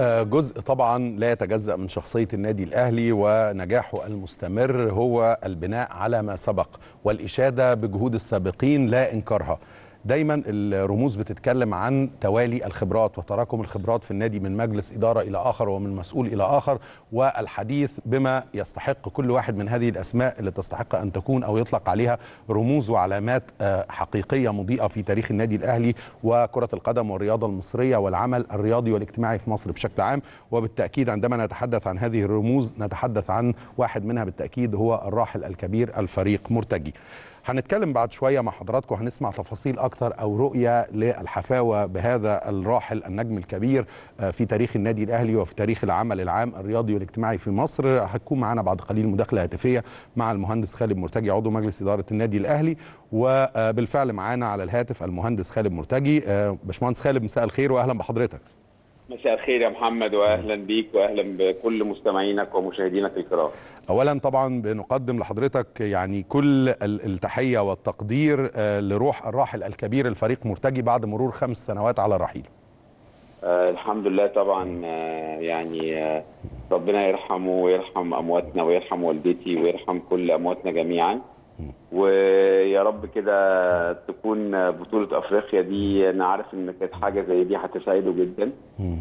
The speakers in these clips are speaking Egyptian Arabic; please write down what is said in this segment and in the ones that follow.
آه، جزء طبعا لا يتجزأ من شخصية النادي الأهلي ونجاحه المستمر هو البناء على ما سبق والإشادة بجهود السابقين لا إنكارها دايما الرموز بتتكلم عن توالي الخبرات وتراكم الخبرات في النادي من مجلس إدارة إلى آخر ومن مسؤول إلى آخر والحديث بما يستحق كل واحد من هذه الأسماء اللي تستحق أن تكون أو يطلق عليها رموز وعلامات آه، حقيقية مضيئة في تاريخ النادي الأهلي وكرة القدم والرياضة المصرية والعمل الرياضي والاجتماعي في مصر بشكل عام وبالتأكيد عندما نتحدث عن هذه الرموز نتحدث عن واحد منها بالتأكيد هو الراحل الكبير الفريق مرتجي هنتكلم بعد شوية مع حضراتكم هنسمع تفاصيل أكتر أو رؤية للحفاوة بهذا الراحل النجم الكبير آه، في تاريخ النادي الأهلي وفي تاريخ العمل العام الرياضي والاجتماعي في مصر هتكون معنا بعد قليل مداخلة هاتفية مع المهندس خالد مرتجي عضو مجلس إدارة النادي الأهلي وبالفعل معنا على الهاتف المهندس خالد مرتجي آه، باشمهندس خالد مساء الخير وأهلا بحضرتك مساء الخير يا محمد واهلا بيك واهلا بكل مستمعينك ومشاهدينك الكرام. اولا طبعا بنقدم لحضرتك يعني كل ال- التحيه والتقدير آه، لروح الراحل الكبير الفريق مرتجي بعد مرور خمس سنوات على رحيله آه الحمد لله طبعا آه يعني آه ربنا يرحمه ويرحم امواتنا ويرحم والدتي ويرحم كل امواتنا جميعا. ويا رب كده تكون بطولة افريقيا دي انا عارف ان كانت حاجة زي دي هتسعده جدا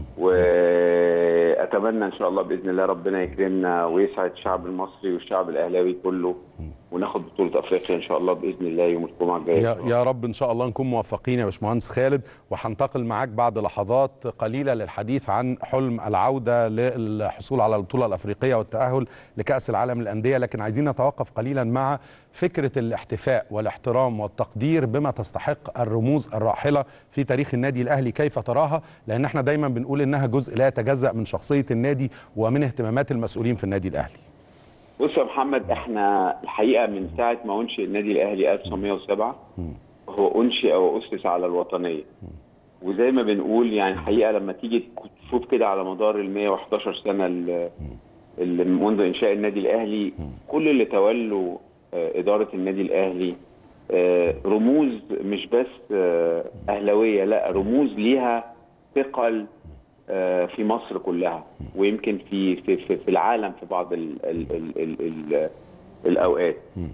واتمنى ان شاء الله باذن الله ربنا يكرمنا ويسعد الشعب المصري والشعب الاهلاوي كله وناخد بطولة افريقيا ان شاء الله باذن الله يوم الجمعة الجاية يا, يا رب ان شاء الله نكون موفقين يا باشمهندس خالد وهنتقل معاك بعد لحظات قليله للحديث عن حلم العوده للحصول على البطوله الافريقيه والتاهل لكاس العالم للانديه لكن عايزين نتوقف قليلا مع فكره الاحتفاء والاحترام والتقدير بما تستحق الرموز الراحله في تاريخ النادي الاهلي كيف تراها لان احنا دايما بنقول انها جزء لا يتجزا من شخصيه النادي ومن اهتمامات المسؤولين في النادي الاهلي بص يا محمد احنا الحقيقه من ساعه ما انشئ النادي الاهلي 1907 هو انشئ واسس على الوطنيه وزي ما بنقول يعني الحقيقه لما تيجي تشوف كده على مدار ال 111 سنه اللي اللي منذ انشاء النادي الاهلي كل اللي تولوا آه، اداره النادي الاهلي آه، رموز مش بس آه، اهلاويه لا رموز ليها ثقل آه، في مصر كلها ويمكن في في في, في العالم في بعض ال ال ال ال ال الاوقات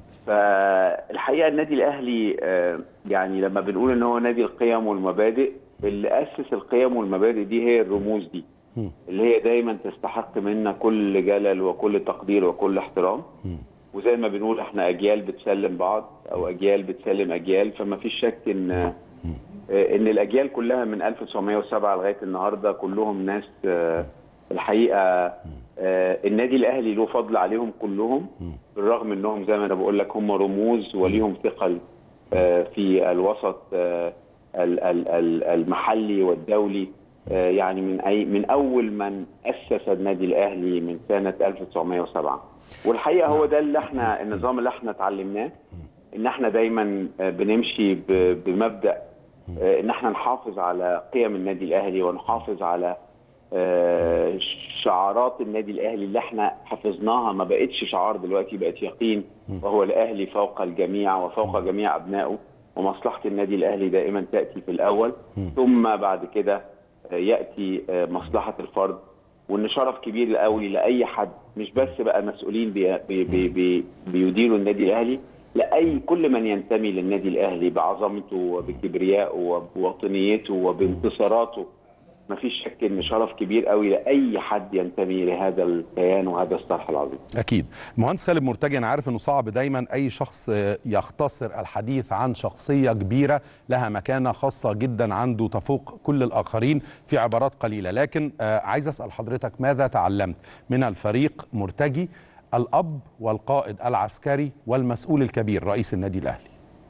فالحقيقه النادي الاهلي آه، يعني لما بنقول ان هو نادي القيم والمبادئ اللي اسس القيم والمبادئ دي هي الرموز دي اللي هي دايما تستحق منا كل جلل وكل تقدير وكل احترام وزي ما بنقول احنا اجيال بتسلم بعض او اجيال بتسلم اجيال فما فيش شك ان آه، ان الاجيال كلها من 1907 لغايه النهارده كلهم ناس آه، الحقيقه آه، النادي الاهلي له فضل عليهم كلهم بالرغم انهم زي ما انا بقول لك هم رموز وليهم ثقل آه، في الوسط آه، ال- ال- ال- المحلي والدولي آه، يعني من اي من اول من اسس النادي الاهلي من سنه 1907 والحقيقه هو ده اللي احنا النظام اللي احنا اتعلمناه ان احنا دايما آه، بنمشي ب- بمبدا آه، ان احنا نحافظ على قيم النادي الاهلي ونحافظ على آه، شعارات النادي الاهلي اللي احنا حفظناها ما بقتش شعار دلوقتي بقت يقين وهو الاهلي فوق الجميع وفوق جميع ابنائه ومصلحه النادي الاهلي دائما تاتي في الاول ثم بعد كده آه، ياتي آه، مصلحه الفرد وان شرف كبير قوي لاي حد مش بس بقى مسؤولين بي بي بي بي بيديروا النادي الاهلي لاي كل من ينتمي للنادي الاهلي بعظمته وبكبريائه وبوطنيته وبانتصاراته ما فيش شك ان شرف كبير قوي لاي حد ينتمي لهذا الكيان وهذا الصرح العظيم اكيد المهندس خالد مرتجي انا عارف انه صعب دايما اي شخص آه، يختصر الحديث عن شخصيه كبيره لها مكانه خاصه جدا عنده تفوق كل الاخرين في عبارات قليله لكن آه، عايز اسال حضرتك ماذا تعلمت من الفريق مرتجي الاب والقائد العسكري والمسؤول الكبير رئيس النادي الاهلي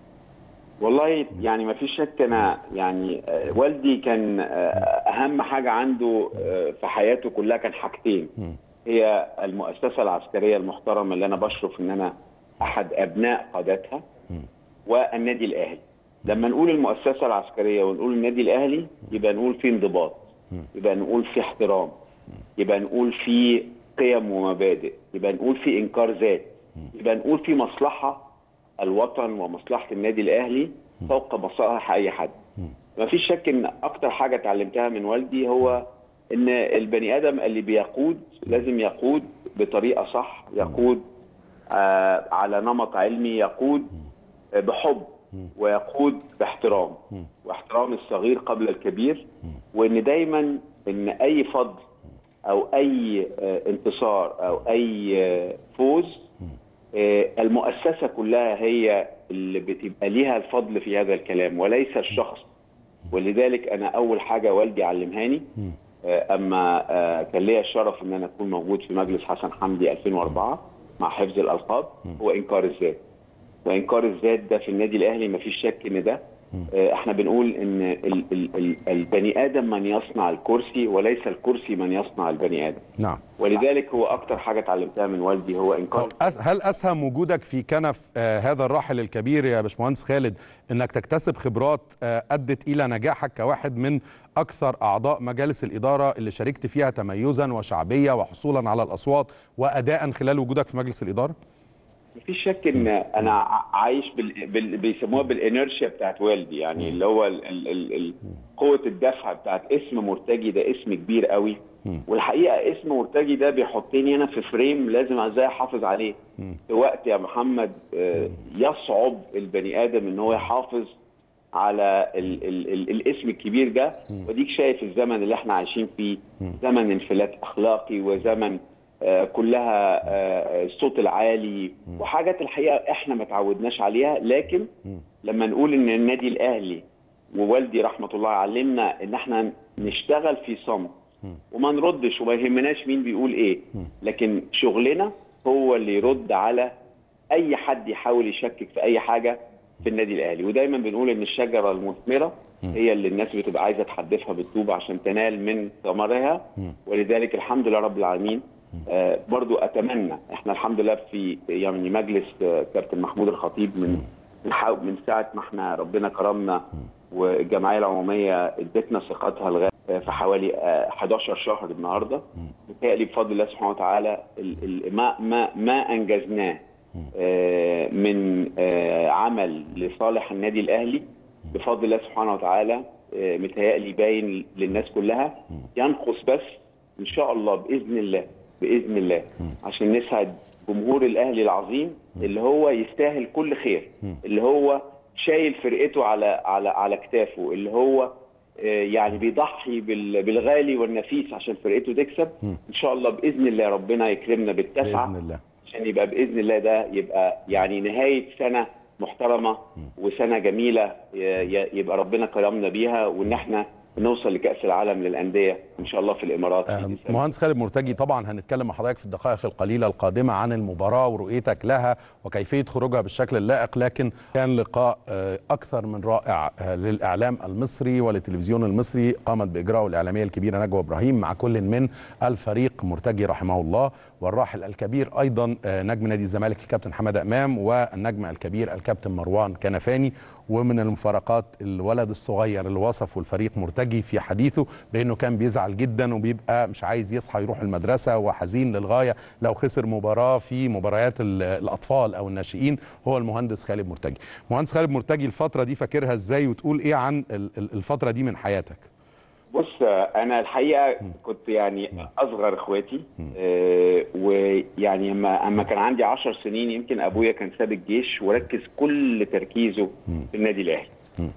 والله يعني ما فيش شك انا يعني آه، والدي كان آه، اهم حاجه عنده آه، في حياته كلها كان حاجتين هي المؤسسه العسكريه المحترمه اللي انا بشرف ان انا احد ابناء قادتها والنادي الاهلي لما نقول المؤسسه العسكريه ونقول النادي الاهلي يبقى نقول في انضباط يبقى نقول في احترام يبقى نقول في قيم ومبادئ يبقى نقول في انكار ذات يبقى نقول في مصلحه الوطن ومصلحه النادي الاهلي فوق مصالح اي حد ما فيش شك ان اكتر حاجه اتعلمتها من والدي هو ان البني ادم اللي بيقود لازم يقود بطريقه صح يقود آه على نمط علمي يقود آه بحب ويقود باحترام واحترام الصغير قبل الكبير وان دايما ان اي فضل او اي آه انتصار او اي آه فوز آه المؤسسه كلها هي اللي بتبقى ليها الفضل في هذا الكلام وليس الشخص ولذلك انا اول حاجه والدي علمهاني آه، اما آه، كان ليا الشرف ان انا اكون موجود في مجلس حسن حمدي 2004 مع حفظ الالقاب هو انكار الذات وانكار الذات ده في النادي الاهلي مفيش شك ان ده آه، احنا بنقول ان ال ال ال البني ادم من يصنع الكرسي وليس الكرسي من يصنع البني ادم نعم ولذلك هو اكتر حاجه اتعلمتها من والدي هو انكار طب أس- هل اسهم وجودك في كنف آه، هذا الراحل الكبير يا باشمهندس خالد انك تكتسب خبرات آه، ادت الى نجاحك كواحد من اكثر اعضاء مجالس الاداره اللي شاركت فيها تميزا وشعبيه وحصولا على الاصوات واداء خلال وجودك في مجلس الاداره؟ مفيش شك ان انا ع- عايش بال... بال... بيسموها بالانرشيا بتاعت والدي يعني اللي هو ال... ال... ال... ال... قوه الدفع بتاعت اسم مرتجي ده اسم كبير قوي والحقيقه اسم مرتجي ده بيحطني انا في فريم لازم ازاي احافظ عليه في وقت يا محمد آه، يصعب البني ادم ان هو يحافظ على ال ال ال الاسم الكبير ده وديك شايف الزمن اللي احنا عايشين فيه زمن انفلات اخلاقي وزمن آه، كلها آه، الصوت العالي وحاجات الحقيقه احنا ما تعودناش عليها لكن لما نقول ان النادي الاهلي ووالدي رحمه الله علمنا ان احنا نشتغل في صمت وما نردش وما يهمناش مين بيقول ايه لكن شغلنا هو اللي يرد على اي حد يحاول يشكك في اي حاجه في النادي الاهلي ودايما بنقول ان الشجره المثمره هي اللي الناس بتبقى عايزه تحدفها بالطوب عشان تنال من ثمرها ولذلك الحمد لله رب العالمين آه برضو اتمنى احنا الحمد لله في يعني مجلس آه كابتن محمود الخطيب من من حا- من ساعه ما احنا ربنا كرمنا والجمعيه العموميه ادتنا ثقتها لغايه آه، في حوالي آه، 11 شهر النهارده بالتالي بفضل الله سبحانه وتعالى ال- ال- ما ما ما انجزناه آه، من آه، عمل لصالح النادي الاهلي بفضل الله سبحانه وتعالى آه، متهيألي باين للناس كلها ينقص بس ان شاء الله باذن الله باذن الله عشان نسعد جمهور الاهلي العظيم اللي هو يستاهل كل خير اللي هو شايل فرقته على على على كتافه اللي هو آه، يعني بيضحي بال- بالغالي والنفيس عشان فرقته تكسب ان شاء الله باذن الله ربنا يكرمنا بالتسعه باذن الله عشان يبقى باذن الله ده يبقى يعني نهايه سنه محترمه وسنه جميله ي- ي- يبقى ربنا كرمنا بيها وان احنا نوصل لكاس العالم للانديه ان شاء الله في الامارات في آه، ديسمبر. مهندس خالد مرتجي طبعا هنتكلم مع حضرتك في الدقائق القليله القادمه عن المباراه ورؤيتك لها وكيفيه خروجها بالشكل اللائق لكن كان لقاء آه، اكثر من رائع آه، للاعلام المصري وللتلفزيون المصري قامت باجراءه الاعلاميه الكبيره نجوى ابراهيم مع كل من الفريق مرتجي رحمه الله والراحل الكبير ايضا آه، نجم نادي الزمالك الكابتن حماده امام والنجم الكبير الكابتن مروان كنفاني ومن المفارقات الولد الصغير اللي وصفه الفريق مرتجي في حديثه بانه كان بيزعل جدا وبيبقى مش عايز يصحى يروح المدرسه وحزين للغايه لو خسر مباراه في مباريات ال- الاطفال او الناشئين هو المهندس خالد مرتجي. مهندس خالد مرتجي الفتره دي فاكرها ازاي وتقول ايه عن ال- ال- الفتره دي من حياتك؟ بص انا الحقيقه كنت يعني اصغر اخواتي آه، ويعني اما اما كان عندي 10 سنين يمكن ابويا كان ساب الجيش وركز كل تركيزه في النادي الاهلي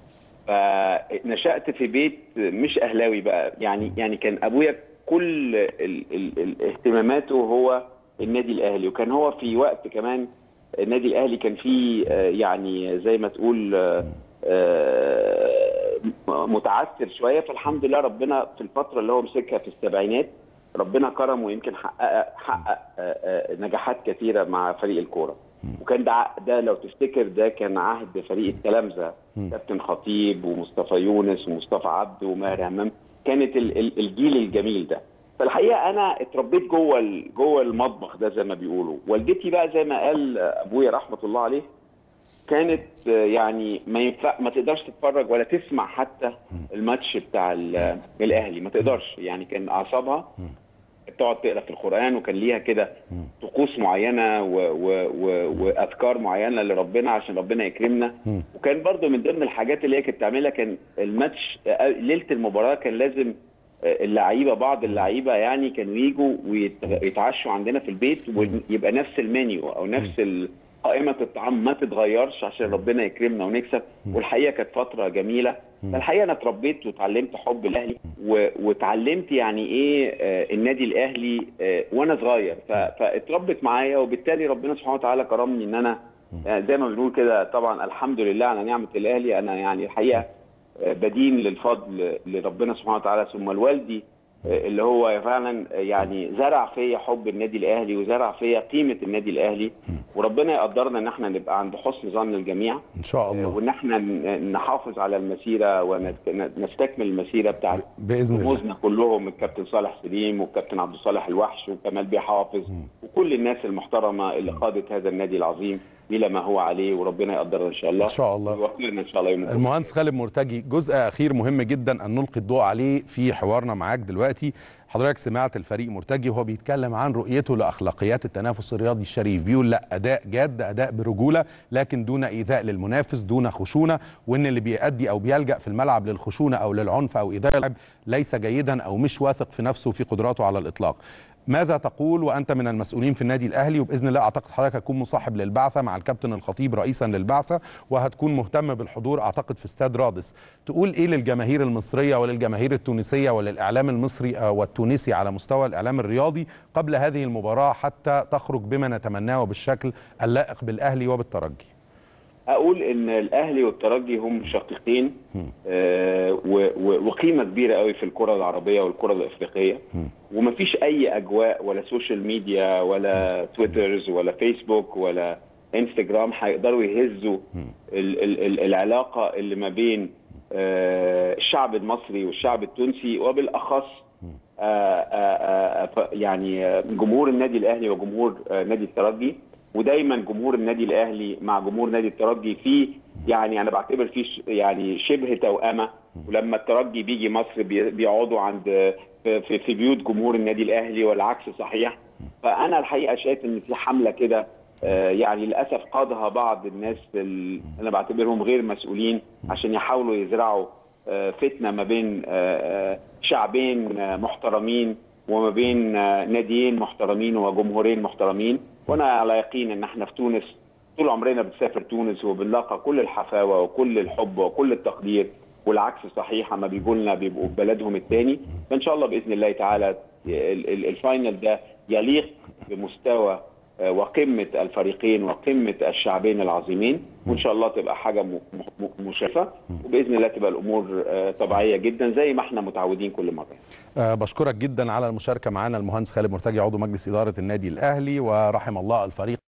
فنشأت في بيت مش اهلاوي بقى يعني يعني كان ابويا كل ال ال ال اهتماماته هو النادي الاهلي وكان هو في وقت كمان النادي الاهلي كان فيه آه، يعني زي ما تقول آه، آه، متعثر شويه فالحمد لله ربنا في الفتره اللي هو مسكها في السبعينات ربنا كرمه ويمكن حقق حقق آه، آه، نجاحات كثيره مع فريق الكوره وكان ده ع- ده لو تفتكر ده كان عهد فريق التلامذه كابتن خطيب ومصطفى يونس ومصطفى عبد وماهر همام كانت ال- ال- الجيل الجميل ده فالحقيقه انا اتربيت جوه ال- جوه المطبخ ده زي ما بيقولوا والدتي بقى زي ما قال ابويا رحمه الله عليه كانت آه، يعني ما ينفع ما تقدرش تتفرج ولا تسمع حتى الماتش بتاع ال- الاهلي ما تقدرش يعني كان اعصابها تقعد تقرا في القران وكان ليها كده طقوس معينه و و و واذكار معينه لربنا عشان ربنا يكرمنا وكان برضو من ضمن الحاجات اللي هي كانت تعملها كان الماتش آه، ليله المباراه كان لازم اللعيبه بعض اللعيبه يعني كانوا يجوا ويتعشوا عندنا في البيت ويبقى نفس المنيو او نفس قائمه الطعام ما تتغيرش عشان ربنا يكرمنا ونكسب والحقيقه كانت فتره جميله فالحقيقه انا اتربيت وتعلمت حب الاهلي وتعلمت يعني ايه النادي الاهلي وانا صغير فاتربت معايا وبالتالي ربنا سبحانه وتعالى كرمني ان انا زي ما بنقول كده طبعا الحمد لله على نعمه الاهلي انا يعني الحقيقه بدين للفضل لربنا سبحانه وتعالى ثم لوالدي اللي هو فعلا يعني زرع فيا حب النادي الاهلي وزرع فيا قيمه النادي الاهلي وربنا يقدرنا ان احنا نبقى عند حسن ظن الجميع ان شاء الله وان احنا نحافظ على المسيره ونستكمل المسيره بتاعت باذن الله كلهم الكابتن صالح سليم والكابتن عبد الصالح الوحش وكمال بيه حافظ وكل الناس المحترمه اللي قادت هذا النادي العظيم الى ما هو عليه وربنا يقدرنا ان شاء الله ان شاء الله ويوفقنا ان شاء الله يوم المهندس خالد مرتجي جزء اخير مهم جدا ان نلقي الضوء عليه في حوارنا معاك دلوقتي حضرتك سمعت الفريق مرتجي وهو بيتكلم عن رؤيته لاخلاقيات التنافس الرياضي الشريف بيقول لا اداء جاد اداء برجوله لكن دون ايذاء للمنافس دون خشونه وان اللي بيأدي او بيلجأ في الملعب للخشونه او للعنف او ايذاء اللاعب ليس جيدا او مش واثق في نفسه في قدراته على الاطلاق ماذا تقول وانت من المسؤولين في النادي الاهلي وباذن الله اعتقد حضرتك هتكون مصاحب للبعثه مع الكابتن الخطيب رئيسا للبعثه وهتكون مهتم بالحضور اعتقد في استاد رادس تقول ايه للجماهير المصريه وللجماهير التونسيه وللاعلام المصري والتونسي على مستوى الاعلام الرياضي قبل هذه المباراه حتى تخرج بما نتمناه وبالشكل اللائق بالاهلي وبالترجي اقول ان الاهلي والترجي هم شقيقين آه وقيمه كبيره قوي في الكره العربيه والكره الافريقيه ومفيش اي اجواء ولا سوشيال ميديا ولا تويترز ولا فيسبوك ولا انستجرام هيقدروا يهزوا ال ال ال العلاقه اللي ما بين آه الشعب المصري والشعب التونسي وبالاخص آه آه يعني جمهور النادي الاهلي وجمهور نادي الترجي ودايما جمهور النادي الاهلي مع جمهور نادي الترجي في يعني انا بعتبر فيه يعني شبه توأمه ولما الترجي بيجي مصر بيقعدوا عند في, في بيوت جمهور النادي الاهلي والعكس صحيح فانا الحقيقه شايف ان في حمله كده يعني للاسف قادها بعض الناس اللي انا بعتبرهم غير مسؤولين عشان يحاولوا يزرعوا فتنه ما بين شعبين محترمين وما بين ناديين محترمين وجمهورين محترمين وانا على يقين ان احنا في تونس طول عمرنا بنسافر تونس وبنلاقى كل الحفاوه وكل الحب وكل التقدير والعكس صحيح اما بيجوا لنا بيبقوا في بلدهم الثاني فان شاء الله باذن الله تعالى الفاينل ده يليق بمستوى وقمه الفريقين وقمه الشعبين العظيمين وان شاء الله تبقى حاجه مشرفه وباذن الله تبقى الامور طبيعيه جدا زي ما احنا متعودين كل مره. أه بشكرك جدا على المشاركه معنا المهندس خالد مرتجي عضو مجلس اداره النادي الاهلي ورحم الله الفريق